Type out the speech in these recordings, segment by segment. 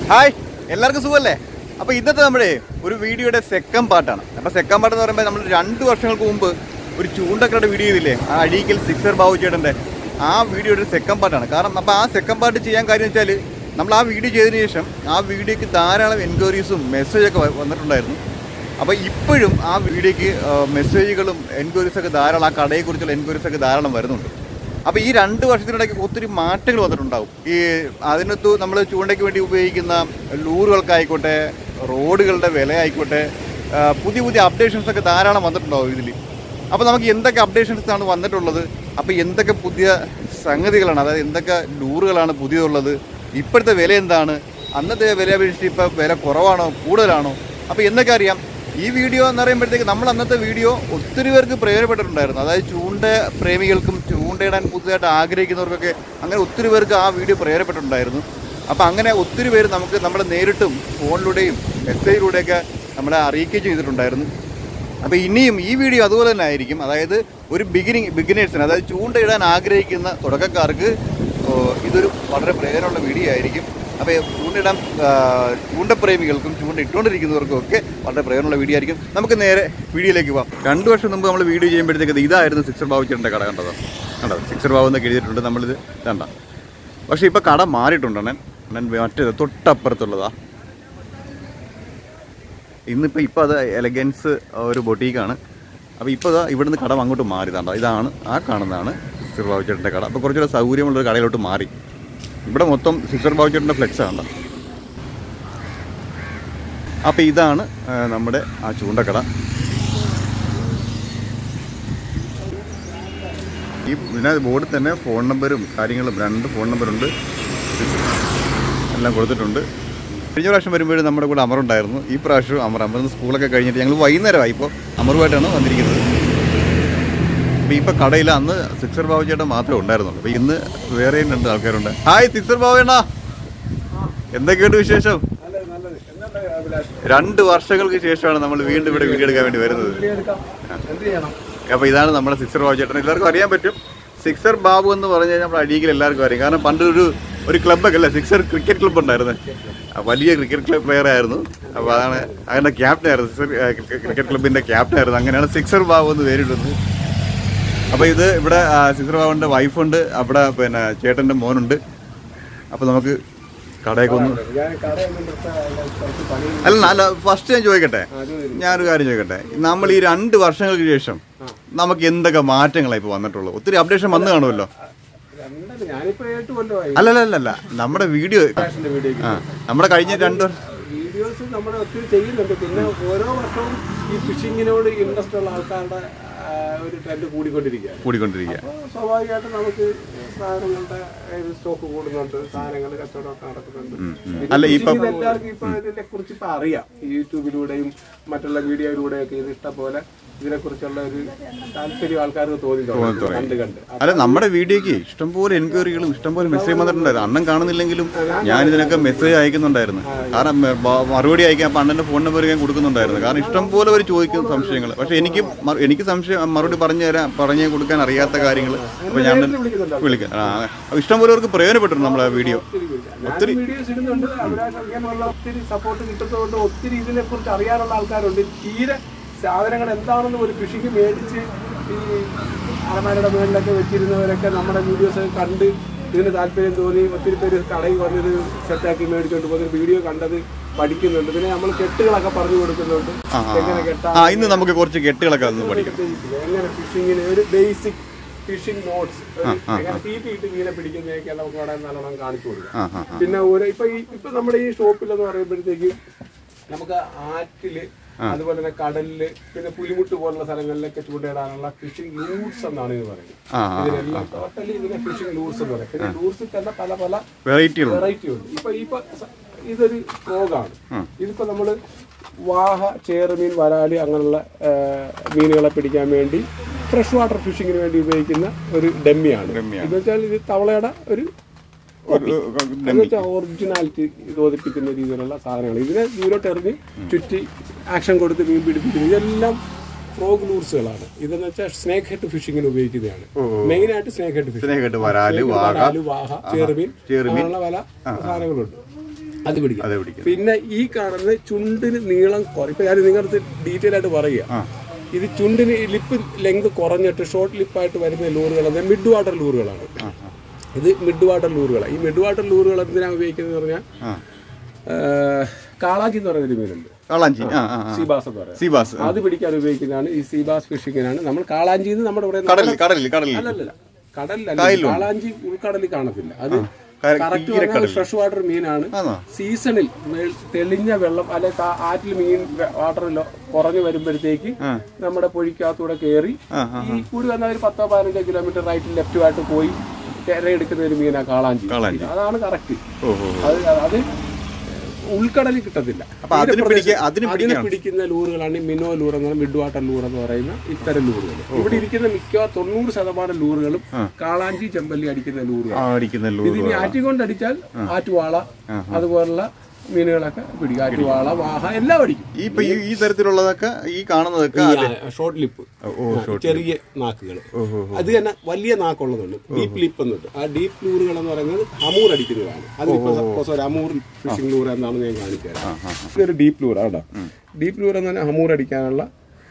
Hi എല്ലാവർക്കും സുഖമല്ലേ അപ്പോൾ ഇന്നത്തെ നമ്മുടെ ഒരു വീഡിയോയുടെ സെക്കൻഡ് പാർട്ടാണ് അപ്പോൾ സെക്കൻഡ് പാർട്ട് എന്ന് പറയുമ്പോൾ നമ്മൾ രണ്ട് വർഷങ്ങൾക്ക് മുമ്പ് ഒരു ചൂണ്ടക്കടയുടെ വീഡിയോ ചെയ്തില്ലേ ആ അഴീക്കൽ സിക്സർ ബാബു ചേട്ടൻ്റെ ആ വീഡിയോയുടെ സെക്കൻഡ് പാർട്ടാണ് കാരണം അപ്പോൾ ആ സെക്കൻഡ് പാർട്ട് ചെയ്യാൻ കാര്യം വെച്ചാൽ നമ്മൾ ആ വീഡിയോ ചെയ്തതിന് ശേഷം ആ വീഡിയോയ്ക്ക് ധാരാളം എൻക്വയറീസും മെസ്സേജൊക്കെ വ- വന്നിട്ടുണ്ടായിരുന്നു അപ്പോൾ ഇപ്പോഴും ആ വീഡിയോയ്ക്ക് മെസ്സേജുകളും എൻക്വയറീസൊക്കെ ധാരാളം ആ കടയെക്കുറിച്ചുള്ള എൻക്വയറീസൊക്കെ ധാരാളം വരുന്നുണ്ട് അപ്പോൾ ഈ രണ്ട് വർഷത്തിനിടയ്ക്ക് ഒത്തിരി മാറ്റങ്ങൾ വന്നിട്ടുണ്ടാവും ഈ അതിനകത്ത് നമ്മൾ ചൂണ്ടയ്ക്ക് വേണ്ടി ഉപയോഗിക്കുന്ന ലൂറുകൾക്കായിക്കോട്ടെ റോഡുകളുടെ വില ആയിക്കോട്ടെ ആ, പുതിയ പുതിയ അപ്ഡേഷൻസ് ഒക്കെ ധാരാളം വന്നിട്ടുണ്ടാവും ഇതിൽ അപ്പോൾ നമുക്ക് എന്തൊക്കെ അപ്ഡേഷൻസ് ആണ് വന്നിട്ടുള്ളത് അപ്പോൾ എന്തൊക്കെ പുതിയ സംഗതികളാണ് അതായത് എന്തൊക്കെ ലൂറുകളാണ് പുതിയതുള്ളത് ഇപ്പോഴത്തെ വില എന്താണ് അന്നത്തെ വില അപേക്ഷിച്ച് ഇപ്പോൾ വില കുറവാണോ കൂടുതലാണോ അപ്പോൾ എന്തൊക്കെ അറിയാം ഈ വീഡിയോ എന്ന് പറയുമ്പോഴത്തേക്ക് നമ്മൾ അന്നത്തെ വീഡിയോ ഒത്തിരി പേർക്ക് പ്രയോജനപ്പെട്ടിട്ടുണ്ടായിരുന്നു അതായത് ചൂണ്ട പ്രേമികൾക്കും ചൂണ്ടയിടാൻ പുതുതായിട്ട് ആഗ്രഹിക്കുന്നവർക്കൊക്കെ അങ്ങനെ ഒത്തിരി പേർക്ക് ആ വീഡിയോ പ്രയോജനപ്പെട്ടിട്ടുണ്ടായിരുന്നു അപ്പോൾ അങ്ങനെ ഒത്തിരി പേര് നമുക്ക് നമ്മൾ നേരിട്ടും ഫോണിലൂടെയും മെസ്സേജിലൂടെയൊക്കെ നമ്മളെ അറിയിക്കുകയും ചെയ്തിട്ടുണ്ടായിരുന്നു അപ്പോൾ ഇനിയും ഈ വീഡിയോ അതുപോലെ തന്നെ ആയിരിക്കും അതായത് ഒരു ബിഗിനിങ് ബിഗിനേഴ്സിന് അതായത് ചൂണ്ടയിടാൻ ആഗ്രഹിക്കുന്ന തുടക്കക്കാർക്ക് ഓ, ഇതൊരു വളരെ പ്രയോജനമുള്ള വീഡിയോ ആയിരിക്കും അപ്പോൾ ചൂണ്ടയിടാൻ ആ, ചൂണ്ടപ്രേമികൾക്കും ചൂണ്ട ഇട്ടുകൊണ്ടിരിക്കുന്നവർക്കും ഒക്കെ വളരെ പ്രയോജനമുള്ള വീഡിയോ ആയിരിക്കും നമുക്ക് നേരെ വീഡിയോയിലേക്ക് പോകാം രണ്ട് വർഷം മുമ്പ് നമ്മൾ വീഡിയോ ചെയ്യുമ്പോഴത്തേക്ക് ഇതായിരുന്നു സിക്സർ ബാബു ചേട്ടൻ്റെ കട കണ്ടത് കണ്ടത് സിക്സർ ബാബു എന്നൊക്കെ എഴുതിയിട്ടുണ്ട് നമ്മളിത് കണ്ട പക്ഷേ ഇപ്പോൾ കട മാറിയിട്ടുണ്ട് അണ്ണൻ അണ്ണൻ മറ്റേത് തൊട്ടപ്പുറത്തുള്ളതാ ഇന്നിപ്പോൾ ഇപ്പോൾ അത് എലഗൻസ് ഒരു ബൊട്ടീക്കാണ് അപ്പോൾ ഇപ്പോൾ ഇതാ ഇവിടുന്ന് കട അങ്ങോട്ട് മാറിയതാണ്ടോ ഇതാണ് ആ കാണുന്നതാണ് സിക്സർ ബാബുച്ചേട്ടൻ്റെ കട അപ്പോൾ കുറച്ചുകൂടെ സൗകര്യമുള്ളൊരു കടയിലോട്ട് മാറി ഇവിടെ മൊത്തം സിക്സർ ബാബുച്ചേട്ടൻ്റെ ഫ്ലെക്സ് ആണ് അപ്പോൾ ഇതാണ് ആ, നമ്മുടെ ആ ചൂണ്ടക്കട ഈ ഇതിന ബോർഡിൽ തന്നെ ഫോൺ നമ്പരും കാര്യങ്ങളും രണ്ട് ഫോൺ നമ്പറുണ്ട് എല്ലാം കൊടുത്തിട്ടുണ്ട് കഴിഞ്ഞ പ്രാവശ്യം വരുമ്പോഴും നമ്മുടെ കൂടെ അമറുണ്ടായിരുന്നു ഈ പ്രാവശ്യം അമർ അമർന്ന് സ്കൂളൊക്കെ കഴിഞ്ഞിട്ട് ഞങ്ങൾ വൈകുന്നേരമായി ഇപ്പോൾ അമറുമായിട്ടാണ് വന്നിരിക്കുന്നത് അപ്പോൾ ഇപ്പോൾ കടയിൽ അന്ന് സിക്സർ ബാബു ചേട്ടൻ മാത്രമേ ഉണ്ടായിരുന്നുള്ളൂ അപ്പോൾ ഇന്ന് വേറെയും രണ്ട് ആൾക്കാരുണ്ട് ഹായ് സിക്സർ ബാബു ചേട്ടാ എന്തൊക്കെയുണ്ട് വിശേഷം രണ്ട് വർഷങ്ങൾക്ക് ശേഷമാണ് നമ്മൾ വീണ്ടും ഇവിടെ വീഡിയോ എടുക്കാൻ വേണ്ടി വരുന്നത് അപ്പോൾ ഇതാണ് നമ്മുടെ സിക്സർ ബാബു ചേട്ടൻ എല്ലാവർക്കും അറിയാൻ പറ്റും സിക്സർ ബാബു എന്ന് പറഞ്ഞു കഴിഞ്ഞാൽ നമ്മുടെ അടിയിൽ എല്ലാവർക്കും അറിയാം കാരണം പണ്ട് ഒരു ഒരു ക്ലബ്ബൊക്കെ അല്ലേ സിക്സർ ക്രിക്കറ്റ് ക്ലബ്ബ് ഉണ്ടായിരുന്നു ആ വലിയ ക്രിക്കറ്റ് ക്ലബ് പ്ലെയർ ആയിരുന്നു അപ്പോൾ അതാണ് അതിൻ്റെ ക്യാപ്റ്റൻ ആയിരുന്നു സിക്സർ ക്രിക്കറ്റ് ക്ലബിൻ്റെ ക്യാപ്റ്റൻ ആയിരുന്നു അങ്ങനെയാണ് സിക്സർ ബാബു എന്ന് പേരിടുന്നത് അപ്പോൾ ഇത് ഇവിടെ ആ, സിക്സർ ബാബുവിൻ്റെ വൈഫുണ്ട് അവിടെ പിന്നെ ചേട്ടൻ്റെ മോനുണ്ട് അപ്പോൾ നമുക്ക് കടയൊക്കെ ഒന്ന് അല്ല അല്ല ഫസ്റ്റ് ഞാൻ ചോദിക്കട്ടെ ഞാനൊരു കാര്യം ചോദിക്കട്ടെ നമ്മൾ ഈ രണ്ട് വർഷങ്ങൾക്ക് ശേഷം നമുക്ക് എന്തൊക്കെ മാറ്റങ്ങളാണ് ഇപ്പോൾ വന്നിട്ടുള്ളത് ഒത്തിരി അപ്ഡേഷൻ വന്നു കാണുമല്ലോ രണ്ടല്ല, ഞാനിപ്പോ ഏട്ട് കൊല്ലമായി അല്ലല്ല അല്ലല്ല നമ്മുടെ വീഡിയോ ഫാഷന്റെ വീഡിയോ ആ നമ്മുടെ കഴിഞ്ഞ രണ്ട് വർഷം വീഡിയോസ് നമ്മൾ ഒത്തിരി ചെയ്യുന്നുണ്ട് പിന്നെ ഓരോ വർഷവും ഈ ഫിഷിങ്ങിനോട് ഇൻട്രസ്റ്റ് ഉള്ള ആൾക്കാരുടെ ആ, ഒരു ട്രെൻഡ് കൂടിക്കൊണ്ടിരിക്കുകയാണ് കൂടിക്കൊണ്ടിരിക്കുക അപ്പോൾ സ്വാഭാവികമായിട്ടും നമുക്ക് സാധനങ്ങളുടെ സ്റ്റോക്ക് കൂടുന്നുണ്ട് സാധനങ്ങൾ കച്ചവടമൊക്കെ നടക്കുന്നുണ്ട് പിന്നെ അല്ല, ഇപ്പം- fishing എല്ലാവർക്കും ഇപ്പൊ ഇതിനെ കുറിച്ച് ഇപ്പൊ അറിയാം ഈ യൂട്യൂബിലൂടെയും മറ്റുള്ള വീഡിയോയിലൂടെയൊക്കെ ഇത് ഇഷ്ടംപോലെ ഇതിനെ കുറിച്ചുള്ള ഒരു താല്പര്യം ആൾക്കാർക്ക് തോന്നി തുടങ്ങി. കണ്ട് കണ്ട് അല്ല നമ്മുടെ വീഡിയോക്ക് ഇഷ്ടംപോലെ എൻക്വയറികളും ഇഷ്ടംപോലെ മെസ്സേജ് വന്നിട്ടുണ്ടായിരുന്നു അണ്ണൻ കാണുന്നില്ലെങ്കിലും ഞാൻ ഇതിനൊക്കെ മെസ്സേജ് അയക്കുന്നുണ്ടായിരുന്നു കാരണം മ- ബ- മറുപടി അയക്കാൻ അപ്പം അണ്ണൻ്റെ ഫോൺ നമ്പർ ഞാൻ കൊടുക്കുന്നുണ്ടായിരുന്നു കാരണം ഇഷ്ടംപോലെ അവർ ചോദിക്കുന്ന സംശയങ്ങൾ പക്ഷേ എനിക്ക് മ- എനിക്ക് സംശയം മറുപടി പറഞ്ഞു തരാൻ പറഞ്ഞു കൊടുക്കാൻ അറിയാത്ത കാര്യങ്ങൾ അപ്പോൾ ഞാൻ വിളിക്കുന്നുണ്ട് വിളിക്കാം ആ അപ്പോൾ ഇഷ്ടംപോലെ അവർക്ക് പ്രയോജനപ്പെട്ടിട്ടുണ്ട് നമ്മളെ വീഡിയോ ഒത്തിരി വീഡിയോസ് ഇടുന്നുണ്ട് അവരാ ഇങ്ങനെയുള്ള ഒത്തിരി സപ്പോർട്ട് കിട്ടുന്നതുകൊണ്ട് ഒത്തിരി ഇതിനെ കുറിച്ച് അറിയാനുള്ള ആൾക്കാരുണ്ട് തീരെ സാധനങ്ങൾ എന്താണെന്ന് ഒരു ഫിഷിങ് മേടിച്ച് ഈ അലമാരയുടെ മുകളിലൊക്കെ വെച്ചിരുന്നവരൊക്കെ നമ്മുടെ വീഡിയോസ് കണ്ട് ഇതിന് താല്പര്യം തോന്നി ഒത്തിരി പേര് കടയിൽ വന്നത് സെറ്റാക്കി മേടിച്ചുകൊണ്ട് പോകുന്ന വീഡിയോ കണ്ടത് പഠിക്കുന്നുണ്ട് പിന്നെ നമ്മൾ കെട്ടുകളൊക്കെ പറഞ്ഞു കൊടുക്കുന്നുണ്ട് ആ, ആ, എങ്ങനെ കെട്ടാ ആ ഇന്ന് നമുക്ക് കുറച്ച് കെട്ടുകളൊക്കെ ഒന്ന് പഠിക്കാം എങ്ങനെ ഫിഷിങ്ങിന് ഒരു ബേസിക് ഫിഷിംഗ് നോട്ട്സ് എങ്ങനെ തീറ്റി ഇട്ട് മീനെ പിടിക്കുന്നതൊക്കെ നമുക്ക് അവിടെ നല്ലോണം കാണിച്ചു കൊടുക്കാം ആ ആ പിന്നെ ഓരോ ഇപ്പൊ ഈ ഇപ്പൊ നമ്മുടെ ഈ ഷോപ്പിൽ എന്ന് പറയുമ്പോഴത്തേക്ക് നമുക്ക് ആറ്റില് അതുപോലെ തന്നെ കടലില് പിന്നെ പുലിമുട്ട് പോലുള്ള സ്ഥലങ്ങളിലൊക്കെ ചൂണ്ടയിടാനുള്ള ഫിഷിംഗ് ലൂട്ട്സ് എന്നാണ് ഇത് പറയുന്നത് ആ ആ ഇതിനെല്ലാം ടോട്ടലി ഇതിനെ ഫിഷിംഗ് ലൂട്ട്സ് എന്ന് പറയും പിന്നെ ലൂട്ട്സിൽ തന്നെ പല പല വെറൈറ്റികളുണ്ട് വെറൈറ്റി ഉണ്ട് ഇപ്പൊ ഇപ്പൊ സ- ഇതൊരു ഫ്രോഗാണ് ഇതിപ്പോ നമ്മള് വാഹ ചേറുമീൻ വരാല് അങ്ങനെയുള്ള ആ, മീനുകളെ പിടിക്കാൻ വേണ്ടി ഫ്രഷ് വാട്ടർ ഫിഷിങ്ങിന് വേണ്ടി ഉപയോഗിക്കുന്ന ഒരു ഡെമ്മിയാണ് ഡമ്മിയാണ്. എന്ന് വെച്ചാൽ ഇത് തവളയുടെ ഒരു ഒരു എന്ന് വെച്ചാൽ ഒറിജിനാലിറ്റി തോന്നിപ്പിക്കുന്ന രീതിയിലുള്ള സാധനങ്ങൾ ഇതിനെ ദൂരോട്ട് എറിഞ്ഞ് ചുറ്റി ആക്ഷൻ കൊടുത്ത് മീൻ പിടിപ്പിക്കുന്നത് ഇതെല്ലാം ഫ്രോഗ് ലൂർസുകളാണ് ഇതെന്ന് വെച്ചാൽ സ്നേക്ക് ഹെഡ് ഫിഷിങ്ങിന് ഉപയോഗിക്കുന്നതാണ് മെയിൻ ആയിട്ട് സ്നേക്ക് ഹെഡ് ഫിഷിംഗ് സ്നേഹമായിട്ട് വരാല് വാഴ വരാല്, വാഹ ചെറുമീൻ ചെറുമീൻ. അങ്ങനെയുള്ള പല സാധനങ്ങളുണ്ട് അത് പിടിക്കും അത് പിടിക്കും പിന്നെ ഈ കാണുന്ന ചുണ്ടിന് നീളം കുറ ഇപ്പൊ ഞാൻ നിങ്ങളുടെ ഡീറ്റെയിൽ ആയിട്ട് പറയുക ആ ഇത് ചുണ്ടിന് ലിപ്പ് ലെങ്ത് കുറഞ്ഞിട്ട് ഷോർട്ട് ലിപ്പായിട്ട് വരുന്ന ലൂറുകൾ മിഡ് വാട്ടർ ലൂറുകളാണ് ആ ആ ഇത് മിഡ് വാട്ടർ ലൂറുകളാണ് ഈ മിഡ് വാട്ടർ ലൂറുകൾ എന്തിനാണ് ഉപയോഗിക്കുന്നത് പറഞ്ഞാൽ ആ കാളാജി എന്ന് പറയുന്നൊരു മീനുണ്ട് കാളാഞ്ചി ആ ആ ആ സീബാസ് എന്ന് പറയുന്നത് സീബാസ് അത് പിടിക്കാൻ ഉപയോഗിക്കുന്നതാണ് ഈ സീബാസ് ഫിഷിങ്ങിനാണ് നമ്മൾ കാളാഞ്ചി എന്ന് നമ്മുടെ പറയുന്നത് കടലിൽ കടലിൽ കടലിൽ അല്ലല്ല കടലിലല്ല കാളാഞ്ചി ഉൾക്കടലിൽ കാണത്തില്ല അത് ക- കറക്റ്റ് ഫ്രഷ് വാട്ടർ മീനാണ് ആണോ സീസണിൽ മേ- തെളിഞ്ഞ വെള്ളം അല്ലെ കാ- ആറ്റിൽ മീൻ വാട്ടർ കുറഞ്ഞു വരുമ്പോഴത്തേക്ക് ആ. നമ്മുടെ പൊഴിക്കകത്തൂടെ കയറി ആ ആ ഈ കൂടി വന്ന ഒരു പത്തോ പതിനഞ്ചോ കിലോമീറ്റർ റൈറ്റും ലെഫ്റ്റുമായിട്ട് പോയി എടുക്കുന്ന ഒരു മീനാ കാളാഞ്ചി കാളാഞ്ചി. അതാണ് കറക്റ്റ് ഓ ഓ അത് അത് ഉൾക്കടലിൽ കിട്ടത്തില്ല അപ്പൊ അതിന് പിടിക്ക അതിന് അതിനെ പിടിക്കാൻ പിടിക്കുന്ന ലൂറുകളാണ് ഈ മിനോ ലൂർ എന്ന് പറയുന്ന മിഡ് വാട്ടർ ലൂർ എന്ന് പറയുന്ന ഇത്തരം ലൂറുകൾ ഇവിടെ ഇരിക്കുന്ന മിക്ക തൊണ്ണൂറ് ശതമാനം ലൂറുകളും കാളാഞ്ചി ചെമ്പല്ലി അടിക്കുന്ന ലൂറുകൾ ആ അടിക്കുന്നല്ലോ ഇത് ഇനി ആറ്റുകൊണ്ട് അടിച്ചാൽ ആറ്റുവാള അതുപോലുള്ള മീനുകളൊക്കെ പിടിക്കും ആറ്റുവാള വാഹ എല്ലാം അടിക്കും ഈ ഇപ്പൊ ഈ- ഈ തരത്തിലുള്ളതൊക്കെ ഈ കാണുന്നതൊക്കെ ഷോർട്ട് ലിപ്പ് ഓ ചെറിയ നാക്കുകൾ അത് തന്നെ വലിയ നാക്കുള്ളതുണ്ട് ഡീപ്പ് ലിപ്പ് എന്നുണ്ട് ആ ഡീപ്പ് ലൂറുകൾ എന്ന് പറയുന്നത് അമൂർ അടിക്കുന്നതാണ് അതിപ്പോ സപ്പോസ് ഒരു അമൂർ ഫിഷിംഗ് ലൂർ എന്നാണ് ഞാൻ കാണിച്ചു തരാം ഇതൊരു ഡീപ്പ് ലൂർ ആട്ടോ ഡീപ്പ് ലൂർ എന്ന് പറഞ്ഞാൽ അമൂർ അടിക്കാനുള്ള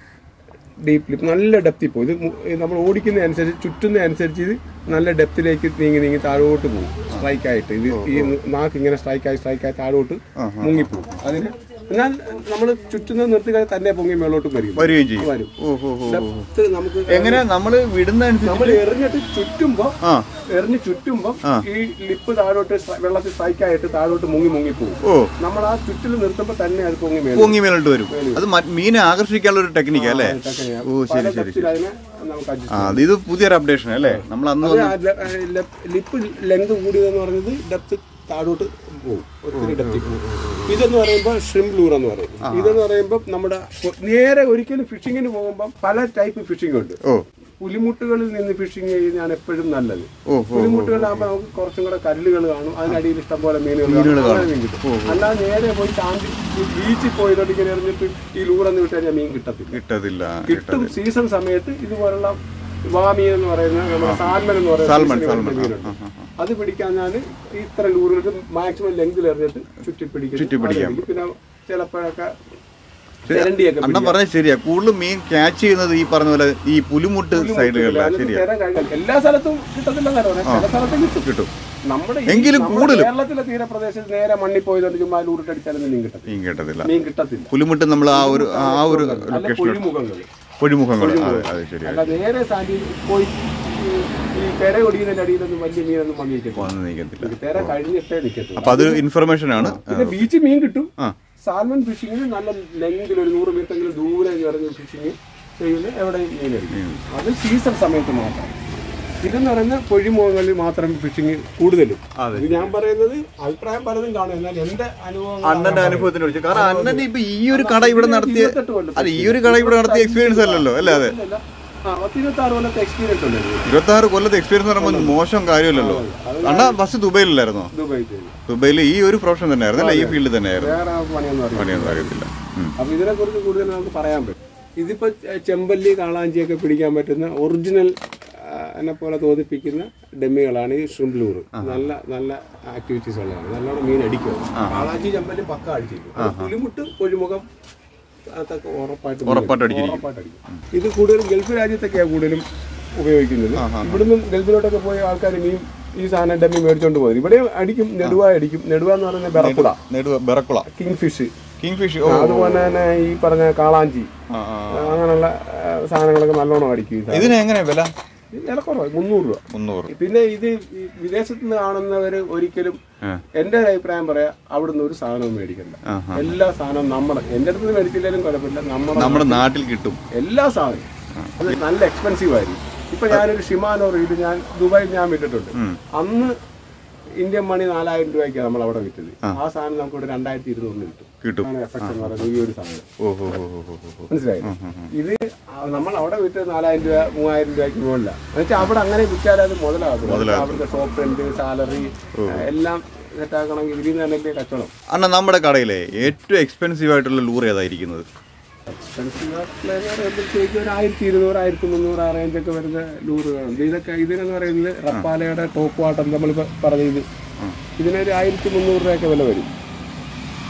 ഡീപ്പ് ലിപ്പ് നല്ല ഡെപ്തിൽ പോകും ഇത് മു- ഇത് നമ്മൾ ഓടിക്കുന്ന അനുസരിച്ച് ചുറ്റുന്ന അനുസരിച്ച് ഇത് നല്ല ഡെപ്തിലേക്ക് നീങ്ങി നീങ്ങി താഴോട്ട് പോകും സ്ട്രൈക്ക് ആയിട്ട് ഇത് ഈ നാക്ക് ഇങ്ങനെ സ്ട്രൈക്ക് ആയി സ്ട്രൈക്ക് ആയി താഴോട്ട് മുങ്ങിപ്പോകും അതിന് എന്നാൽ നമ്മൾ ചുറ്റുന്നത് നിർത്തി കഴിഞ്ഞാൽ തന്നെ പൊങ്ങി മേളോട്ട് വരും വരികയും ചെയ്യും വരും ഓ ഓ ഓ ഡെപ്ത് നമുക്ക് എങ്ങനെ നമ്മള് വിടുന്ന അനുസരിച്ച് നമ്മൾ എറിഞ്ഞിട്ട് ചുറ്റുമ്പോ ആ എറിഞ്ഞ് ചുറ്റുമ്പോ ഈ ലിപ്പ് താഴോട്ട് സ്ട്ര- വെള്ളത്തിൽ സ്ട്രൈക്ക് ആയിട്ട് താഴോട്ട് മുങ്ങി മുങ്ങി പോകും ഓ നമ്മൾ ആ ചുറ്റിൽ നിർത്തുമ്പോ തന്നെ അത് പൊങ്ങി മേലും പൊങ്ങി മേലോട്ട് വരും അത് മ- മീനെ ആകർഷിക്കാനുള്ള ഒരു ടെക്നിക്ക് അല്ലേ ഓ ശരി ശരി ശരി അതിനെ നമുക്ക് adjust ആ അത് ഇത് പുതിയൊരു അപ്ഡേഷൻ അല്ലേ നമ്മൾ അന്ന് അത് ആ ല- ആ ല- ലിപ്പ് ലെങ്ത് കൂടിയതെന്ന് പറഞ്ഞത് ഡെപ്ത് താഴോട്ട് പോകും ഒത്തിരി ഡെപ്തി പോകും ഇതെന്ന് പറയുമ്പോൾ ഷ്രിംപ് ലൂർ എന്ന് പറയും ഇതെന്ന് പറയുമ്പോൾ നമ്മുടെ പൊ- നേരെ ഒരിക്കലും ഫിഷിങ്ങിന് പോകുമ്പോൾ പല ടൈപ്പ് ഫിഷിംഗ് ഉണ്ട് ഓ പുലിമുട്ടുകളിൽ നിന്ന് ഫിഷിംഗ് ചെയ്യുന്നതാണ് എപ്പോഴും നല്ലത് ഓ പുലിമുട്ടുകളിലാകുമ്പോൾ നമുക്ക് കുറച്ചും കൂടെ കല്ലുകൾ കാണും അതിനടിയിൽ ഇഷ്ടംപോലെ മീനുകൾ കാണും അങ്ങനെ മീൻ കിട്ടും അല്ലാതെ നേരെ പോയി ചാന്തി ബീച്ചിൽ പോയിട്ട് ഇങ്ങനെ എറിഞ്ഞിട്ട് ഈ ലൂറെന്ന് വിട്ട് കഴിഞ്ഞാൽ മീൻ കിട്ടത്തില്ല കിട്ടത്തില്ല കിട്ടും സീസൺ സമയത്ത് ഇതുപോലുള്ള വാമീൻ എന്ന് പറയുന്ന നമ്മുടെ സാൽമൻ എന്ന് പറയുന്ന സാൽമൺ season സാൽമൺ വരുന്ന മീനുണ്ട് അത് പിടിക്കാൻ ഞാൻ ഇത്ര ലൂറുകൾക്ക് മാക്സിമം ലെങ്തിൽ എറിഞ്ഞിട്ട് ചുറ്റി പിടിക്കും ചുറ്റി പിടിക്കാം. അത് പിടിക്കും. പിന്നെ ചിലപ്പോഴൊക്കെ തെരണ്ടിയൊക്കെ അണ്ണൻ പറഞ്ഞ ശരിയാ കൂടുതൽ മീൻ ക്യാച്ച് ചെയ്യുന്നത് ഈ പറഞ്ഞ പോലെ ഈ പുലിമുട്ട് സൈഡുകളിലാണ് അതിന് ശരിയാ തരാൻ കഴിഞ്ഞാൽ എല്ലാ സ്ഥലത്തും കിട്ടത്തില്ലെന്നല്ല പറഞ്ഞത് ചില സ്ഥലത്ത് കിട്ടും കിട്ടും നമ്മുടെ ഈ- എങ്കിലും നമ്മുടെ കൂടുതലും. കേരളത്തിലെ തീരപ്രദേശത്ത് നേരെ മണ്ണിൽ പോയതുകൊണ്ട് ചുമ്മാ ലൂറിട്ടടിച്ചാലൊന്നും മീൻ കിട്ടത്തില്ല മീൻ കിട്ടത്തില്ല മീൻ കിട്ടത്തില്ല പുലിമുട്ട് നമ്മൾ ആ ഒരു ആ ഒരു അല്ല ലൊക്കേഷൻ പൊഴിമുഖങ്ങൾ പൊഴിമുഖങ്ങൾ അതെ അതെ ശരിയാ അല്ല നേരെ സാൻഡിൽ പോയി ഈ- ഈ തെര ഒടിയുന്നതിന്റെ അടിയിലൊന്നും വലിയ മീനൊന്നും വന്നിരിക്കത്തില്ല വന്ന് നീക്കത്തില്ല തെര കഴിഞ്ഞിട്ടേ നിൽക്കത്തുള്ളൂ അപ്പൊ അതൊരു ഇൻഫർമേഷൻ ആണ് പിന്നെ ബീച്ചിൽ മീൻ കിട്ടും ആ സാൽമൺ ഫിഷിങ്ങിന് നല്ല ലെങ്കിൽ ഒരു നൂറ് മീറ്ററെങ്കിലും ദൂരെ ഇറങ്ങി ഫിഷിങ് ചെയ്യുന്ന എവിടെയും മീൻ എടുക്കും അത് സീസൺ സമയത്ത് മാത്രം ഇതെന്ന് പറയുന്ന പൊഴിമുഖങ്ങളിൽ മാത്രം ഫിഷിങ് കൂടുതലും അതെ. ഇത് ഞാൻ പറയുന്നത് അഭിപ്രായം പലതും കാണും എന്നാൽ എന്റെ അനുഭവം അണ്ണന്റെ അനുഭവത്തിനെ കുറിച്ച് കാരണം അണ്ണൻ ഇപ്പൊ ഈ ഒരു കട ഇവിടെ നടത്തിയ ഇരുപത്തെട്ട് കൊല്ലം അല്ല ഈ ഒരു കട ഇവിടെ നടത്തിയ എക്സ്പീരിയൻസ് അല്ലല്ലോ അല്ലേ അതെ അല്ലല്ല. ആ പത്തിരുപത്തി ആറ് കൊല്ലത്തെ എക്സ്പീരിയൻസ് ഉണ്ട് എനിക്ക്. ഇരുപത്തി ആറ് കൊല്ലത്തെ എക്സ്പീരിയൻസ് പറയുമ്പോൾ മോശം കാര്യമല്ലല്ലോ അണ്ണ ഫസ്റ്റ് ദുബൈയിലല്ലായിരുന്നോ ദുബായിൽ ചെയ്തു. ദുബൈയിൽ ഈ ഒരു പ്രൊഫഷൻ തന്നെയായിരുന്നു അല്ലേ ഈ ഫീൽഡ് തന്നെയായിരുന്നു വേറെ പണിയൊന്നും അറിയില്ല പണിയൊന്നും അറിയത്തില്ല ഉം. അപ്പൊ ഇതിനെ കുറിച്ച് കൂടുതൽ നമുക്ക് പറയാൻ പറ്റും ഇതിപ്പോ ചെ- ചെമ്പല്ലി കാളാഞ്ചിയൊക്കെ പിടിക്കാൻ പറ്റുന്ന ഒറിജിനൽ എന്നെ പോലെ തോന്നിപ്പിക്കുന്ന ഡെമ്മികളാണ് ഈ ഷ്രിംബ്ലൂർ നല്ല നല്ല ആക്ടിവിറ്റീസ് ഉള്ളതാണ് നല്ലോണം മീൻ അടിക്കും കാളാഞ്ചി ചെമ്പല്ലി പക്ക അടിച്ചിരിക്കും പുലിമുട്ട് പൊഴിമുഖം അതൊക്കെ ഉറപ്പായിട്ട് ഉറപ്പായിട്ട് അടിച്ചിരിക്കും. ഉറപ്പായിട്ട് അടിക്കും ഇത് കൂടുതലും ഗൾഫ് രാജ്യത്തൊക്കെയാണ് കൂടുതലും ഉപയോഗിക്കുന്നത് ഇവിടുന്ന് ഗൾഫിലോട്ടൊക്കെ പോയ ആൾക്കാർ മീൻ ഈ സാധനം ഡമ്മി മേടിച്ചോണ്ട് പോകുന്നത് ഇവിടെ അടിക്കും നെടുവ അടിക്കും നെടുവ എന്ന് പറയുന്നത് ബെറക്കുട നെടുവ barracuda king fish king fish ഓ അതുപോലെ തന്നെ ഈ പറഞ്ഞ കാളാഞ്ചി ആ, ആ. അങ്ങനെയുള്ള ആ, സാധനങ്ങളൊക്കെ നല്ലോണം അടിക്കും ഈ സാധനം. ഇതിന് എങ്ങനെ വില ഇത് വില കുറവാണ് മുന്നൂറ് രൂപ മുന്നൂറ് പിന്നെ ഇത് ഈ വിദേശത്ത് നിന്ന് കാണുന്നവര് ഒരിക്കലും ആ. എന്റെ ഒരു അഭിപ്രായം പറയാ അവിടുന്ന് ഒരു സാധനവും മേടിക്കണ്ട ആ, എല്ലാ സാധനവും നമ്മുടെ എന്റെ അടുത്ത് നിന്ന് മേടിച്ചില്ലെങ്കിലും കുഴപ്പമില്ല നമ്മുടെ നമ്മുടെ നാട്ടിൽ കിട്ടും എല്ലാ സാധനവും അത് നല്ല എക്സ്പെൻസീവ് ആയിരിക്കും ഇപ്പൊ ഞാനൊരു ഷിമാനോ റീല് ഞാൻ ദുബായിൽ ഞാൻ വിട്ടിട്ടുണ്ട് ഉം. അന്ന് ഇന്ത്യൻ മണി നാലായിരം രൂപയ്ക്കാണ് നമ്മൾ അവിടെ വിറ്റത് ആ സാധനം നമുക്ക് ഇവിടെ രണ്ടായിരത്തി ഇരുന്നൂറിന് കിട്ടും കിട്ടും ആണ് എഫക്ട് എന്ന് പറയുന്നത് ഈ ഒരു സാധനം ഓ ഹോ ഹോ ഹോ ഹോ ഹോ മനസ്സിലായി ഇത് നമ്മൾ അവിടെ വിറ്റ് നാലായിരം രൂപ മൂവായിരം രൂപയ്ക്ക് മുകളില എന്നുവെച്ചാൽ അവിടെ അങ്ങനെ വിറ്റാൽ അത് മുതലാകും അവരുടെ ഷോപ്പ് റെന്റ് സാലറി എല്ലാം സെറ്റാക്കണമെങ്കിൽ ഇതിൽ നിന്ന് തന്നെ കച്ചവടം അണ്ണ നമ്മുടെ കടയിലെ ഏറ്റവും എക്സ്പെൻസീവ് ആയിട്ടുള്ള ലൂർ ഏതായിരിക്കുന്നത് എക്സ്പെൻസീവ് ആയിട്ടുള്ള ഒരു ആയിരത്തി ഇരുന്നൂറ് ആയിരത്തി മുന്നൂറ് ആ റേഞ്ചൊക്കെ വരുന്ന ലൂറുകളുണ്ട് ഇതൊക്കെ ഇതിനെന്ന് പറയുന്നത് റപ്പാലയുടെ ടോപ്പ് വാട്ടർ നമ്മളിപ്പോൾ പറഞ്ഞ ഇത് ഇതിനൊരു ആയിരത്തി മുന്നൂറ് രൂപയൊക്കെ വില വരും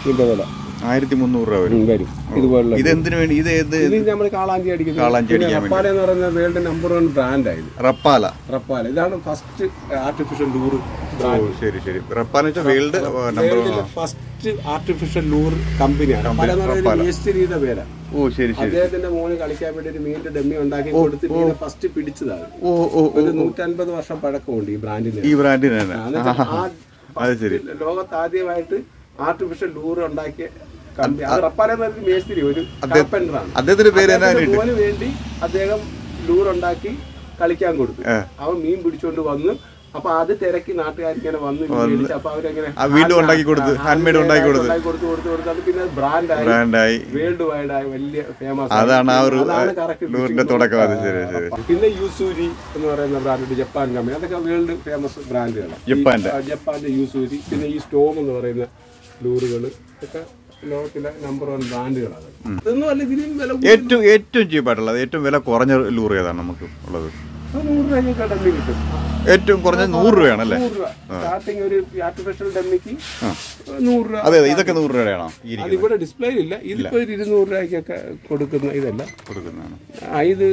ഇതിന്റെ വില ആയിരത്തി മുന്നൂറ് രൂപ വരും ഉം, വരും ഇതുപോലുള്ള ഇത് എന്തിനു വേണ്ടി ഇത് ഏത് ഇത് നമ്മൾ കാളാഞ്ചി അടിക്കുന്നത് കാളാഞ്ചി പിന്നെ അടിക്കാൻ റപ്പാല എന്ന് പറയുന്ന വേൾഡ് നമ്പർ വൺ ബ്രാൻഡായത് റപ്പാല റപ്പാല ഇതാണ് ഫസ്റ്റ് ആർട്ടിഫിഷ്യൽ ലൂർ ഓ ബ്രാൻഡ് ശരി ശരി റപ്പാല വെച്ചാൽ വേൾഡ് നമ്പർ വേൾഡിലെ ഫസ്റ്റ് ആർട്ടിഫിഷ്യൽ ലൂർ കമ്പനിയാണ് റപ്പാല എന്ന് പറയുന്നത് വേസ്റ്റ് ചെയ്ത പേരാ ഓ ശരി ശരി അദ്ദേഹത്തിന്റെ മോന് കളിക്കാൻ വേണ്ടി ഒരു മീനിന്റെ ഡമ്മി ഉണ്ടാക്കി കൊടുത്ത് മീനെ ഫസ്റ്റ് പിടിച്ചതാണ് ഓ ഓ ഓ ഒരു നൂറ്റൻപത് വർഷം പഴക്കമുണ്ട് ഈ ബ്രാൻഡിന് ഈ ബ്രാൻഡിന് തന്നെ എന്നിട്ട് ആ അത് ശരി ലോകത്ത് ആദ്യമായിട്ട് ആർട്ടിഫിഷ്യൽ ലൂർ ഉണ്ടാക്കിയ കമ്പനി അത് റപ്പാല എന്ന് പറയുന്നത് മേസ്തിരി ഒരു കാർപ്പൻ്ററാണ് അദ്ദേഹത്തിന്റെ പേര് എന്നാ അദ്ദേഹത്തിന്റെ മോന് വേണ്ടി അദ്ദേഹം ലൂർ ഉണ്ടാക്കി കളിക്കാൻ കൊടുത്തു ഏ. അവൻ മീൻ പിടിച്ചോണ്ട് വന്നു അപ്പൊ അത് തിരക്കി നാട്ടുകാരിങ്ങനെ വന്ന് മേടിച്ച് അപ്പൊ അവരെങ്ങനെ ആ, വീണ്ടും ഉണ്ടാക്കി കൊടുത്ത് ഹാൻഡ് മെയ്ഡ് ഉണ്ടാക്കി കൊടുത്ത് ഉണ്ടാക്കി കൊടുത്ത് കൊടുത്ത് കൊടുത്ത് അത് പിന്നെ ബ്രാൻഡായി ബ്രാൻഡായി വേൾഡ് വൈഡ് ആയി വലിയ ഫേമസ് അതാണ് ആ ഒരു correct ലൂറിന്റെ തുടക്കം അത് ശരി ശരി പിന്നെ യൂസൂരി എന്ന് പറയുന്ന ബ്രാൻഡ് ജപ്പാൻ കമ്പനി അതൊക്കെ വേൾഡ് ഫേമസ് ബ്രാൻഡുകളാണ് ജപ്പാന്റെ ആ, ജപ്പാന്റെ യൂസൂരി പിന്നെ ഈ സ്റ്റോം എന്ന് പറയുന്ന ലൂറുകൾ ഒക്കെ ലോകത്തിലെ നമ്പർ വൺ ബ്രാൻഡുകളാണ് ഇതൊന്നും അല്ല ഇതിനും വില കൂടുതൽ. ഏറ്റവും ഏറ്റവും ചീപ്പായിട്ടുള്ളത് ഏറ്റവും വില കുറഞ്ഞ ലൂർ ഏതാണ് നമുക്ക് ഉള്ളത് അത് നൂറ് രൂപയ്ക്ക് ഡമ്മി കിട്ടും ഏറ്റവും കുറഞ്ഞ നൂറ് രൂപയാണ് അല്ലേ നൂറ് രൂപ സ്റ്റാർട്ടിങ് ഒരു ആർട്ടിഫിഷ്യൽ ഡമ്മിക്ക് നൂറ് രൂപ അതെ അതെ ഇതൊക്കെ നൂറ് രൂപയാണോ ഈ ഇരിക്കുന്നത് അതിവിടെ ഡിസ്പ്ലേ ഇല്ല ഇതിപ്പോ ഒരു ഇരുന്നൂറ് രൂപയ്ക്കൊക്കെ കൊടുക്കുന്ന ഇതല്ല കൊടുക്കുന്നതാണ് ആ, ഇത്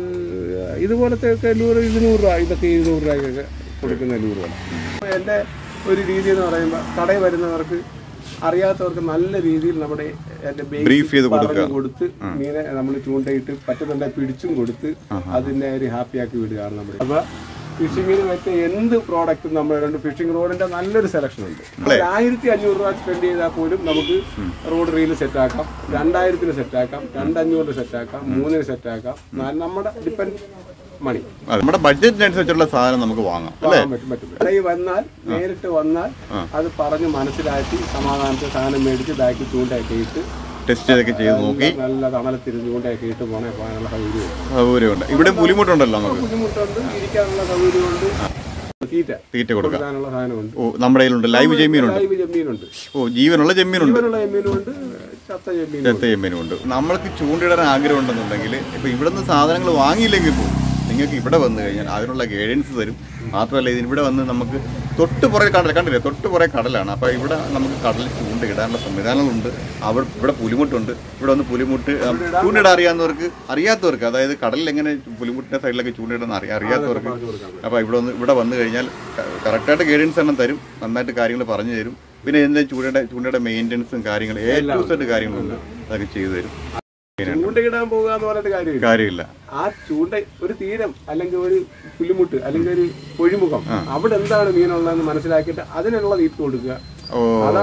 ഇതുപോലത്തെ ഒക്കെ ലൂറ് ഇരുന്നൂറ് രൂപ ഇതൊക്കെ ഇരുന്നൂറ് രൂപയ്ക്കൊക്കെ കൊടുക്കുന്ന ലൂറുകളാണ് അപ്പോൾ എൻ്റെ ഒരു രീതി എന്ന് പറയുമ്പോൾ കടയിൽ വരുന്നവർക്ക് അറിയാത്തവർക്ക് നല്ല രീതിയിൽ നമ്മുടെ എൻ്റെ basic Brief ചെയ്ത് പറഞ്ഞു കൊടുത്ത് മീനെ നമ്മൾ ചൂണ്ടയിട്ട് പറ്റുന്നുണ്ടെങ്കിൽ പിടിച്ചും കൊടുത്ത് അതിനെ ഒരു ഹാപ്പി ആക്കി വിടുകയാണ് നമ്മൾ അപ്പോൾ ഫിഷിങ്ങിന് പറ്റിയ എന്ത് പ്രോഡക്റ്റും നമ്മൾ രണ്ട് ഫിഷിംഗ് റോഡിന്റെ നല്ലൊരു സെലക്ഷൻ ഉണ്ട് ഒരു ആയിരത്തി അഞ്ഞൂറ് രൂപ സ്പെൻഡ് ചെയ്താൽ പോലും നമുക്ക് റോഡ് റീൽ സെറ്റ് ആക്കാം രണ്ടായിരത്തിന് സെറ്റ് ആക്കാം രണ്ടഞ്ഞൂറിന് സെറ്റ് ആക്കാം മൂന്നിന് സെറ്റ് ആക്കാം ന- നമ്മുടെ ഡിപ്പെൻഡ് മണി അതെ, നമ്മുടെ ബഡ്ജറ്റിനനുസരിച്ചുള്ള സാധനം നമുക്ക് വാങ്ങാം അല്ലേ വാങ്ങാൻ പറ്റും പറ്റും കടയിൽ വന്നാൽ നേരിട്ട് വന്നാൽ അത് പറഞ്ഞ് മനസ്സിലാക്കി സമാധാനത്തിൽ സാധനം മേടിച്ച് ബാക്കി ചൂണ്ടയൊക്കെ ഇട്ട് ടെസ്റ്റ് ചെയ്തൊക്കെ ചെയ്ത് നോക്കി നല്ല തണലത്തിരുന്ന് ചൂണ്ടയൊക്കെ ഇട്ട് പോണേ പോകാനുള്ള സൗകര്യമുണ്ട് സൗകര്യമുണ്ട് ഇവിടെ പുലിമുട്ടുണ്ടല്ലോ നമുക്ക് ബുദ്ധിമുട്ടുണ്ട് ഇരിക്കാനുള്ള സൗകര്യമുണ്ട് തീറ്റ തീറ്റ കൊടുക്കാം കൊടുക്കാനുള്ള സാധനമുണ്ട് ഓ നമ്മുടെ കയ്യിലുണ്ട് ലൈവ് ചെമ്മീനുണ്ട് ലൈവ് ചെമ്മീനുണ്ട് ഓ ജീവനുള്ള ചെമ്മീനുണ്ട് ജീവനുള്ള ചെമ്മീനുണ്ട് ചത്ത ചെമ്മീനും ചെത്ത ചെമ്മീനുണ്ട് നമ്മൾക്ക് ചൂണ്ടിടാൻ ആഗ്രഹം ഉണ്ടെന്നുണ്ടെങ്കിൽ ഇപ്പൊ ഇവിടുന്ന് സാധനങ്ങൾ വാങ്ങിയില്ലെങ്കിൽ പോകും നിങ്ങൾക്ക് ഇവിടെ വന്നു കഴിഞ്ഞാൽ അതിനുള്ള ഗൈഡൻസ് തരും മാത്രമല്ല ഇതിന് ഇവിടെ വന്ന് നമുക്ക് തൊട്ട് പുറകെ കടൽ കണ്ടില്ലേ തൊട്ട് പുറകെ കടലാണ് അപ്പോൾ ഇവിടെ നമുക്ക് കടലിൽ ചൂണ്ടയിടാനുള്ള സംവിധാനങ്ങളുണ്ട് അവിടെ ഇവിടെ പുലിമുട്ടുണ്ട് ഇവിടെ വന്ന് പുലിമുട്ട് ആ, ചൂണ്ടിടാൻ അറിയാവുന്നവർക്ക് അറിയാത്തവർക്ക് അതായത് കടലിൽ എങ്ങനെ പുലിമുട്ടിന്റെ സൈഡിലൊക്കെ ചൂണ്ടിടുന്ന അറിയാ അറിയാത്തവർക്ക് അപ്പോൾ ഇവിടെ വന്ന് ഇവിടെ വന്നു കഴിഞ്ഞാൽ കറക്റ്റായിട്ട് ഗൈഡൻസ് എണ്ണം തരും നന്നായിട്ട് കാര്യങ്ങൾ പറഞ്ഞു തരും പിന്നെ എന്താ ചൂണ്ടയുടെ ചൂണ്ടയുടെ മെയിൻ്റനൻസും കാര്യങ്ങളും എ ടു സെറ്റ് കാര്യങ്ങളുണ്ട് അതൊക്കെ ചെയ്തു തരും ചൂണ്ടയിടാൻ പോകുക എന്ന് പറഞ്ഞിട്ട് കാര്യമില്ല കാര്യമില്ല ആ ചൂണ്ട ഒരു തീരം അല്ലെങ്കിൽ ഒരു പുലിമുട്ട് അല്ലെങ്കിൽ ഒരു പൊഴിമുഖം അവിടെ എന്താണ് മീനുള്ളതെന്ന് മനസ്സിലാക്കിയിട്ട് അതിനുള്ള തീറ്റ് കൊടുക്കുക ഓ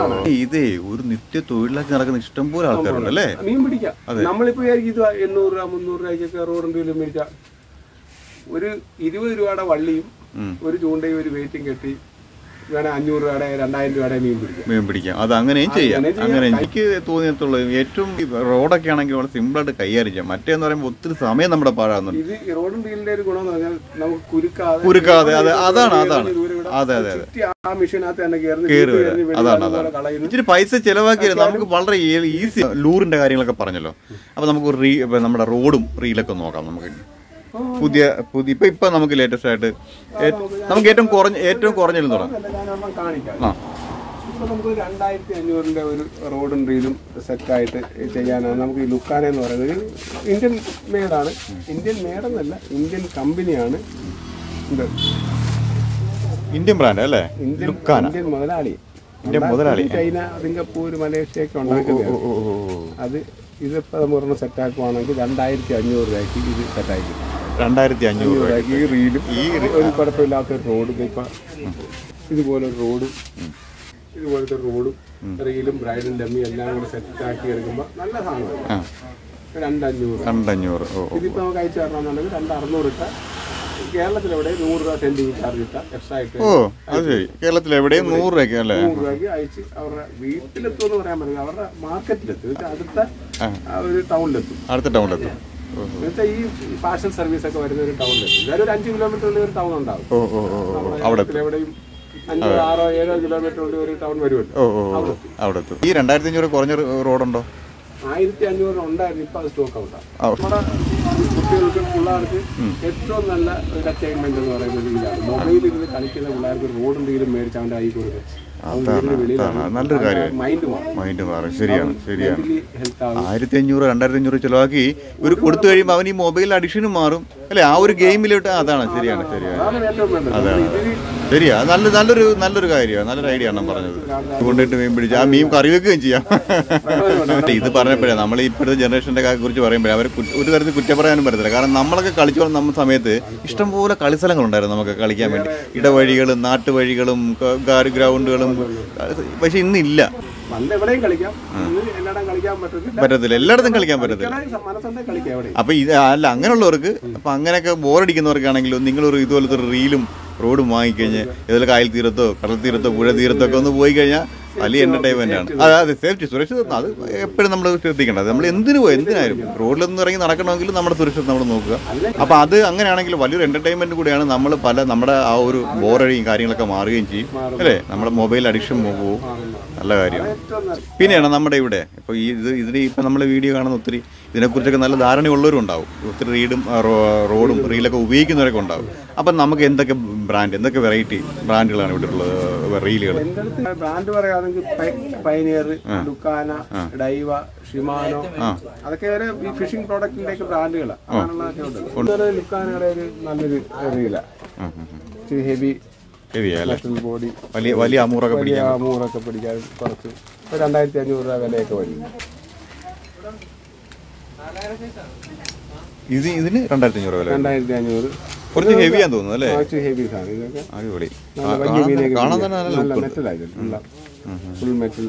ഇതേ ഒരു നിത്യ തൊഴിലാക്കി നടക്കുന്ന ഇഷ്ടംപോലെ ആൾക്കാരുണ്ട് അല്ലേ മീൻ പിടിക്കാം നമ്മളിപ്പോ വിചാരിക്കും ഇത് എണ്ണൂറ് രൂപ മുന്നൂറ് രൂപയ്ക്കൊക്കെ റോഡുണ്ടെങ്കിലും മേടിക്കാം ഒരു ഇരുപത് രൂപയുടെ വള്ളിയും ഉം. ഒരു ചൂണ്ടയും ഒരു വെയിറ്റും കെട്ടി വേണേ അഞ്ഞൂറ് രൂപയുടെ രണ്ടായിരം രൂപയുടെ മീൻ പിടിക്കാം മീൻ പിടിക്കാം അത് അങ്ങനെയും ചെയ്യാം അങ്ങനെ ചെയ്യാം. അങ്ങനെ എനിക്ക് തോന്നിയിട്ടുള്ളത് ഏറ്റവും ഈ റോഡൊക്കെ ആണെങ്കിൽ വളരെ സിമ്പിളായിട്ട് കൈകാര്യം ചെയ്യാം മറ്റേന്ന് പറയുമ്പോൾ ഒത്തിരി സമയം നമ്മുടെ പാഴാകുന്നുണ്ട് ഇത് ഈ റോഡും ഡീലിന്റെ ഒരു ഗുണം എന്ന് പറഞ്ഞാൽ നമുക്ക് കുരുക്കാതെ കുരുക്കാതെ അതെ അതാണ് ദൂരെ അതാണ് ദൂരെ ഇവിടെ അതെ അതെ അതെ ചുറ്റി ആ മെഷീനകത്ത് തന്നെ കയറുന്ന കയറി വീട്ടിൽ വരാം കയറി വെളിയിൽ അതാണ് അതുപോലെ അതാണ് കളയുന്നു ഇച്ചിരി പൈസ ചെലവാക്കിയാൽ നമുക്ക് വളരെ ഈസി ലൂറിന്റെ കാര്യങ്ങളൊക്കെ പറഞ്ഞല്ലോ അപ്പൊ നമുക്ക് റീ ഇപ്പൊ നമ്മുടെ റോഡും റീലൊക്കെ നോക്കാം നമുക്ക് പുതിയ പുതിയ ഇപ്പൊ ഇപ്പൊ നമുക്ക് ലേറ്റസ്റ്റ് ആയിട്ട് ഏ- നമുക്ക് ഏറ്റവും കുറഞ്ഞ ഏറ്റവും കുറഞ്ഞതിലും തുടങ്ങാം അല്ല, ഞാനൊരെണ്ണം കാണിക്കാം ആ ഇപ്പൊ നമുക്ക് രണ്ടായിരത്തി അഞ്ഞൂറിന്റെ ഒരു റോഡും റീലും സെറ്റായിട്ട് ചെയ്യാനാണ് നമുക്ക് ഈ ലുക്കാന എന്ന് പറയുന്നത് ഇത് ഇന്ത്യൻ മേഡാണ് ഇന്ത്യൻ മേഡെന്നല്ല ഇന്ത്യൻ കമ്പനിയാണ് ഇത് ഇന്ത്യൻ ബ്രാൻഡ് അല്ലേ ഇന്ത്യൻ ലുക്കാന ഇന്ത്യൻ മുതലാളി ഇന്ത്യൻ മുതലാളി. ചൈന സിംഗപ്പൂർ മലേഷ്യ ഒക്കെ ഉണ്ടാക്കുന്നത് ഓ, ഓ, ഓ, ഓ. അത് ഇതിപ്പോൾ നമ്മൾ ഒരെണ്ണം സെറ്റാക്കുവാണെങ്കിൽ രണ്ടായിരത്തി അഞ്ഞൂറ് രൂപയ്ക്ക് ഇത് സെറ്റാക്കി കിട്ടും. രണ്ടായിരത്തി അഞ്ഞൂറ് രൂപ രൂപയ്ക്ക് ഈ റീലും ഈ ഒരു കുഴപ്പമില്ലാത്ത ഒരു റോഡും ഇപ്പം ഇതുപോലെ ഒരു റോഡും ഇതുപോലത്തെ റോഡും റീലും ബ്രൈഡും ഡമ്മി എല്ലാം കൂടെ സെറ്റാക്കി എടുക്കുമ്പോൾ നല്ല സാധനമാണ് ആ രണ്ടഞ്ഞൂറ് രണ്ടഞ്ഞൂറ് ഓ ഓ. ഇതിപ്പോൾ നമുക്ക് അയച്ചു തരണമെന്നുണ്ടെങ്കിൽ രണ്ട് അറുന്നൂറ് ഇട്ട കേരളത്തിലെവിടെ നൂറ് രൂപ സെൻറ്റിങ് ചാർജ് ഇട്ട എക്സ്ട്രാ ഇട്ട് ഓ അത് ശരി കേരളത്തിൽ എവിടെയും നൂറ് രൂപയ്ക്ക് അല്ലേ നൂറ് രൂപയ്ക്ക് അയച്ച് അവരുടെ വീട്ടിലെത്തുമെന്ന് പറയാൻ പറ്റില്ല അവരുടെ മാർക്കറ്റിലെത്തും എന്നുവെച്ചാൽ അടുത്ത ആ ഒരു ടൗണിലെത്തും അടുത്ത ടൗണിലെത്തും ഓ എന്നുവെച്ചാൽ ഈ പാർസൽ സർവീസ് ഒക്കെ വരുന്ന ഒരു ടൗണിലെത്തും ഇതായാലും ഒരു അഞ്ച് കിലോമീറ്റർ ഉള്ളിൽ ഒരു ടൗൺ ഉണ്ടാവും ഓ ഓ ഓ ഓ നമ്മുടെ അവിടെ കേരളത്തിൽ എവിടെയും അഞ്ചോ ആറോ ഏഴോ കിലോമീറ്റർ ഉള്ളിൽ ഒരു ടൗൺ വരുമല്ലോ ഓ ഓ ഓ അവിടെ എത്തും ഈ രണ്ടായിരത്തി അഞ്ഞൂറ് കുറഞ്ഞ റോഡുണ്ടോ ആയിരത്തി അഞ്ഞൂറ് ഉണ്ടായിരുന്നു ഇപ്പൊ അത് സ്റ്റോക്ക് ഔട്ടാണ് ആ. നമ്മുടെ കുട്ടികൾക്ക് പിള്ളേർക്ക് ഏറ്റവും നല്ല ഒരു അറ്റൈൻമെന്റ് എന്ന് പറയുന്നത് ഇതാണ് മൊബൈലിൽ ഇരുന്ന് കളിക്കുന്ന പിള്ളേർക്ക് റോഡ് എന്തെങ്കിലും മേടിച്ച് അവൻ്റെ കൈ കൊടുക്കുക അതാണ് അതാണ് അത് നല്ലൊരു കാര്യമായി മൈൻഡ് മാറും മൈൻഡ് മാറും ശരിയാണ് ശരിയാണ് മെന്റലി ഹെൽത്ത് ആകും ആയിരത്തി അഞ്ഞൂറ് രണ്ടായിരത്തി അഞ്ഞൂറ് ചിലവാക്കി ഒരു കൊടുത്തു കഴിയുമ്പോൾ അവൻ ഈ മൊബൈൽ അഡിക്ഷനും മാറും അല്ലെ ആ ഒരു ഗെയിമിലോട്ട് അതാണ് ശരിയാണ് ശരിയാണ് അതാണ് ഏറ്റവും വേണ്ടത് അതാണ് ഇതിന് ശരിയാ നല്ല നല്ലൊരു നല്ലൊരു കാര്യമാണ് നല്ലൊരു ഐഡിയ ആണ് പറഞ്ഞത് കൊണ്ടിട്ട് മീൻ പിടിച്ച് ആ മീൻ കറി വെക്കുകയും ചെയ്യാം ഇത് പറഞ്ഞപ്പോഴേ നമ്മൾ ഇപ്പോഴത്തെ ജനറേഷന്റെ കുറിച്ച് പറയുമ്പോഴേ അവർ ഒരു തരത്തിൽ കുറ്റം പറയാനും പറ്റത്തില്ല കാരണം നമ്മളൊക്കെ കളിച്ചു വന്ന നമ്മ സമയത്ത് ഇഷ്ടംപോലെ കളിസ്ഥലങ്ങളുണ്ടായിരുന്നു നമുക്ക് കളിക്കാൻ വേണ്ടി ഇടവഴികളും നാട്ടുവഴികളും ഗാരി ഗ്രൗണ്ടുകളും പക്ഷെ ഇന്നില്ല പണ്ട് എവിടെയും കളിക്കാം ഇന്ന് എല്ലായിടം കളിക്കാൻ പറ്റത്തില്ല പറ്റത്തില്ല എല്ലായിടത്തും കളിക്കാൻ പറ്റത്തില്ല കളിക്കാൻ മനസ്സുണ്ടെങ്കിൽ കളിക്കാം എവിടെ അപ്പൊ ഇത് അല്ല അങ്ങനെയുള്ളവർക്ക് അപ്പൊ അങ്ങനെയൊക്കെ ബോറടിക്കുന്നവർക്കാണെങ്കിലും നിങ്ങളൊരു ഇതുപോലത്തെ ഒരു റീലും റോഡും വാങ്ങിക്കഴിഞ്ഞ് ഏതെങ്കിലും കായൽ തീരത്തോ കടൽ തീരത്തോ പുഴ തീരത്തോ ഒക്കെ ഒന്ന് പോയി കഴിഞ്ഞാൽ വലിയ എന്റർടൈൻമെന്റ് ആണ് അതെ അതെ സേഫ്റ്റി സുരക്ഷിതത്വം അത് എപ്പോഴും നമ്മൾ ശ്രദ്ധിക്കേണ്ടത് നമ്മൾ എന്തിനു പോയി എന്തിനായാലും റോഡിലൊന്നും ഇറങ്ങി നടക്കണമെങ്കിൽ നമ്മുടെ സുരക്ഷിതം നമ്മൾ നോക്കുക അപ്പൊ അത് അങ്ങനെയാണെങ്കിൽ വലിയൊരു എന്റർടൈൻമെന്റ് കൂടിയാണ് നമ്മൾ പല നമ്മുടെ ആ ഒരു ബോറടിയും കാര്യങ്ങളൊക്കെ മാറുകയും ചെയ്യും അല്ലേ നമ്മുടെ മൊബൈൽ അഡിക്ഷൻ പോകും നല്ല കാര്യമാണ് ഏറ്റവും നല്ല പിന്നെയാണ് നമ്മുടെ ഇവിടെ ഇപ്പോൾ ഈ ഇത് ഇതിന് ഇപ്പം നമ്മൾ വീഡിയോ കാണുന്ന ഒത്തിരി ഇതിനെക്കുറിച്ചൊക്കെ നല്ല ധാരണയുള്ളവരും ഉണ്ടാവും ഒത്തിരി റീഡും ആ, റോ- റോഡും റീലൊക്കെ ഉപയോഗിക്കുന്നവരൊക്കെ ഉണ്ടാവും അപ്പം നമുക്ക് എന്തൊക്കെ ബ്രാൻഡ് എന്തൊക്കെ വെറൈറ്റി ബ്രാൻഡുകളാണ് ഇവിടെ ഉള്ളത് റീലുകൾ എന്റെ അടുത്ത് ബ്രാൻഡ് പറയുകയാണെങ്കിൽ പൈനിയർ ലുക്കാന ഡൈവ ഷിമാനോ അതൊക്കെ ഒരു ഈ ഫിഷിംഗ് പ്രോഡക്റ്റിന്റെ ഒക്കെ ബ്രാൻഡുകളാണ് അങ്ങനെയുള്ളതൊക്കെ ഉണ്ട് ഇതൊരു ലുക്കാനയുടെ ഒരു നല്ലൊരു റീല ഇച്ചിരി ഹെവി ഹെവിയാ അല്ലേ മെറ്റൽ ബോഡി വലിയ വലിയ അമൂറൊക്കെ വലിയ പിടിക്കാം മൂറൊക്കെ പിടിക്കാൻ കുറച്ച് ഒരു രണ്ടായിരത്തി അഞ്ഞൂറ് രൂപ വിലയൊക്കെ വരും ഇത് ഇതിന് രണ്ടായിരത്തി അഞ്ഞൂറ് വില രണ്ടായിരത്തി അഞ്ഞൂറ് കുറച്ച് ഹെവിയാന്ന് തോന്നുന്നു അല്ലേ കുറച്ച് ഹെവി സാധനം ഇതൊക്കെ അടിപൊളി ആ, നല്ല വലിയ കാണാൻ മീനൊക്കെ കാണാൻ പിടിക്കാം. തന്നെ നല്ല നല്ല ലുക്കുണ്ട് മെറ്റലായിരുന്നു ഫുൾ മെറ്റൽ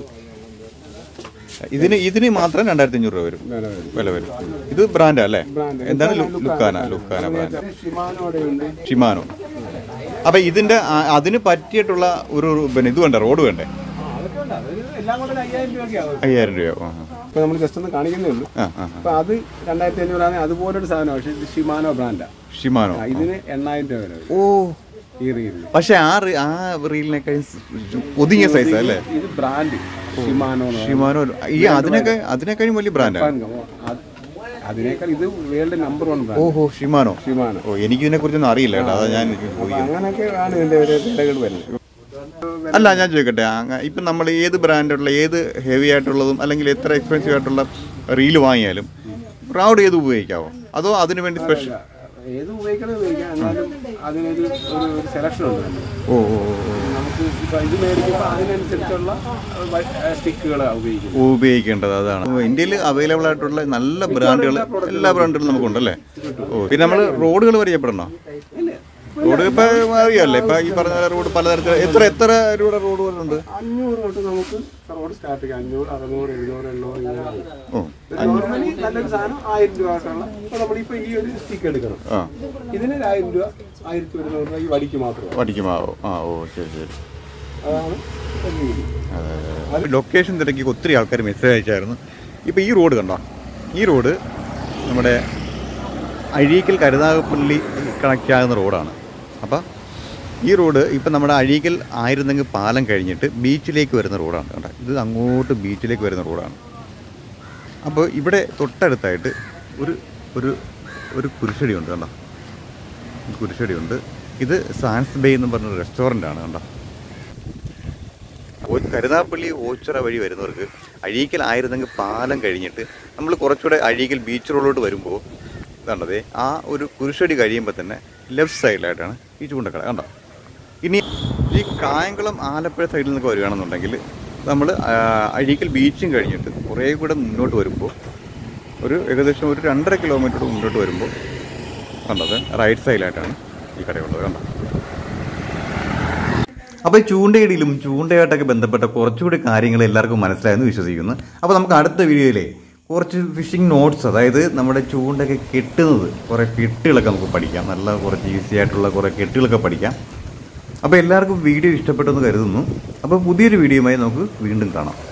ഇതിന് ഇതിന് മാത്രം രണ്ടായിരത്തി അഞ്ഞൂറ് രൂപ വരും വില വരും വില വരും ഇത് ബ്രാൻഡാ അല്ലേ ബ്രാൻഡ് എന്താണ് ലു- ലുക്കാന ലുക്കാന ബ്രാൻഡ് ഷിമാനോടെ ഉണ്ട് ഷിമാനോ അപ്പൊ ഇതിന്റെ ആ- അതിന് പറ്റിയിട്ടുള്ള ഒരു പിന്നെ ഇത് വേണ്ടേ റോഡ് വേണ്ടേ അതൊക്കെ ഉണ്ട് അതൊരു എല്ലാം കൂടെ ഒരു അയ്യായിരം രൂപയ്ക്കാവും അയ്യായിരം രൂപ ആ, ഇപ്പൊ നമ്മൾ ജസ്റ്റ് ഒന്ന് കാണിക്കുന്നേ ഉള്ളൂ ആ ആ ആ. അപ്പൊ അത് രണ്ടായിരത്തി അഞ്ഞൂറാണ് അതുപോലൊരു സാധനം പക്ഷേ ഇത് ഷിമാനോ ബ്രാൻഡാ ഷിമാനോ ഇതിന് എണ്ണായിരം രൂപ വില വരും ഓ ഈ റീലിന് പക്ഷെ ആ റി- ആ റീലിനേക്കാൾ ഒതുങ്ങിയ സൈസ് അല്ലേ ഇത് ബ്രാൻഡ് ഷിമാനോ എന്ന് ഷിമാനോ ഈ അതിനൊക്കെ അതിനേക്കാളും വലിയ ബ്രാൻഡാണ് പറയുന്നത്. അത് അതിനേക്കാൾ ഇത് വേൾഡ് നമ്പർ വൺ ബ്രാൻഡ് ഓഹോ ഷിമാനോ ഷിമാനോ ഓ എനിക്ക് ഇതിനെ കുറിച്ചൊന്നും അറിയില്ല കേട്ടോ അതാ ഞാൻ ചോദിക്കുന്നത് അങ്ങനെയൊക്കെ ആണ് ഇതിന്റെ ഒരു വിലകൾ വരുന്നത് അല്ല ഞാൻ ചോദിക്കട്ടെ അങ്ങ- ഇപ്പം നമ്മൾ ഏത് ബ്രാൻഡുള്ള ഏത് ഹെവി ആയിട്ടുള്ളതും അല്ലെങ്കിൽ എത്ര എക്സ്പെൻസീവ് ആയിട്ടുള്ള റീല് വാങ്ങിയാലും റൗഡ് ഏത് ഉപയോഗിക്കാവോ അതോ അതിന് വേണ്ടി സ്പെഷ്യൽ ഏത് ഉപയോഗിക്കണം ഉപയോഗിക്കാം എന്നാലും അതിനൊരു ഒരു സെലക്ഷൻ ഉണ്ട് തന്നെ. ഓ ഓ ഓ, ഓ. നമുക്ക് ഇപ്പൊ ഇത് മേടിക്കുമ്പോൾ അതിനനുസരിച്ചുള്ള സ്റ്റിക്കുകൾ ഉപയോഗിക്കും ഉപയോഗിക്കേണ്ടത് അതാണ് ഇന്ത്യയിൽ അവൈലബിൾ ആയിട്ടുള്ള നല്ല ബ്രാൻഡുകൾ എല്ലാ ബ്രാൻഡുകളും നമുക്കുണ്ടല്ലേ ഓ പിന്നെ നമ്മൾ റോഡുകൾ പരിചയപ്പെടണോ റോഡ് ഇപ്പൊ അറിയാമല്ലേ ഇപ്പൊ ഈ പറഞ്ഞ റോഡ് പലതരത്തിൽ എത്ര എത്ര രൂപയുടെ റോഡുകളുണ്ട് അഞ്ഞൂറ് തൊട്ട് നമുക്ക് റോഡ് സ്റ്റാർട്ട് ചെയ്യാം അഞ്ഞൂറ് അറുന്നൂറ് എഴുന്നൂറ് എണ്ണൂറ് ഇങ്ങനെ ഓ നോർമലി നല്ലൊരു സാധനം ആയിരം രൂപ ആയിട്ടുള്ള ഇപ്പൊ നമ്മളിപ്പോ ഈ ഒരു സ്റ്റിക്ക് എടുക്കണം ആ ഇതിന് ഒരു ആയിരം രൂപ ആയിരത്തി ഒരുന്നൂറ് രൂപ ഈ വടിക്ക് മാത്രമാണ് പഠിക്കുമാവോ ആ ഓ ശരി ശരി അതാണ് ഒരു രീതി. അതെ, അതെ, അതെ. ലൊക്കേഷൻ തിരക്കി ഒത്തിരി ആൾക്കാർ മെസ്സേജ് അയച്ചായിരുന്നു ഇപ്പോൾ ഈ റോഡ് കണ്ടോ ഈ റോഡ് നമ്മുടെ അഴീക്കൽ കരുനാഗപ്പള്ളി കണക്റ്റ് ആകുന്ന റോഡാണ് അപ്പം ഈ റോഡ് ഇപ്പം നമ്മുടെ അഴീക്കൽ ആയിരുന്നെങ്കിൽ പാലം കഴിഞ്ഞിട്ട് ബീച്ചിലേക്ക് വരുന്ന റോഡാണ് കണ്ടോ ഇത് അങ്ങോട്ട് ബീച്ചിലേക്ക് വരുന്ന റോഡാണ് അപ്പോൾ ഇവിടെ തൊട്ടടുത്തായിട്ട് ഒരു ഒരു ഒരു കുരിശടി ഉണ്ട് കണ്ടോ കുരിശടി ഉണ്ട് ഇത് സാൻസ് ബേ എന്ന് പറഞ്ഞൊരു റെസ്റ്റോറൻ്റ് ആണ് കണ്ടോ ഓ- കരുനാഗപ്പള്ളി ഓച്ചിറ വഴി വരുന്നവർക്ക് അഴീക്കൽ ആയിരുന്നെങ്കിൽ പാലം കഴിഞ്ഞിട്ട് നമ്മൾ കുറച്ചുകൂടെ അഴീക്കൽ ബീച്ച് റോഡിലോട്ട് വരുമ്പോൾ കണ്ടതേ ആ ഒരു കുരിശടി കഴിയുമ്പോൾ തന്നെ ലെഫ്റ്റ് സൈഡിലായിട്ടാണ് ഈ ചൂണ്ടക്കട കണ്ടോ ഇനി ഈ കായംകുളം ആലപ്പുഴ സൈഡിൽ നിന്നൊക്കെ വരികയാണെന്നുണ്ടെങ്കിൽ നമ്മൾ അഴീക്കൽ ബീച്ചും കഴിഞ്ഞിട്ട് കുറേ കൂടെ മുന്നോട്ട് വരുമ്പോൾ ഒരു ഏകദേശം ഒരു രണ്ടര കിലോമീറ്റർ മുന്നോട്ട് വരുമ്പോൾ കണ്ടത് റൈറ്റ് സൈഡിലായിട്ടാണ് ഈ കടയുള്ളത് കണ്ടോ അപ്പോൾ ഈ ചൂണ്ടയിടയിലും ചൂണ്ടയായിട്ടൊക്കെ ബന്ധപ്പെട്ട കുറച്ചുകൂടി കാര്യങ്ങൾ എല്ലാവർക്കും മനസ്സിലായെന്ന് വിശ്വസിക്കുന്നു അപ്പോൾ നമുക്ക് അടുത്ത വീഡിയോയിലെ കുറച്ച് ഫിഷിംഗ് നോട്ട്സ് അതായത് നമ്മുടെ ചൂണ്ടയൊക്കെ കെട്ടുന്നത് കുറേ കെട്ടുകളൊക്കെ നമുക്ക് പഠിക്കാം നല്ല കുറച്ച് ഈസി ആയിട്ടുള്ള കുറേ കെട്ടുകളൊക്കെ പഠിക്കാം അപ്പോൾ എല്ലാവർക്കും വീഡിയോ ഇഷ്ടപ്പെട്ടെന്ന് കരുതുന്നു അപ്പോൾ പുതിയൊരു വീഡിയോയുമായി നമുക്ക് വീണ്ടും കാണാം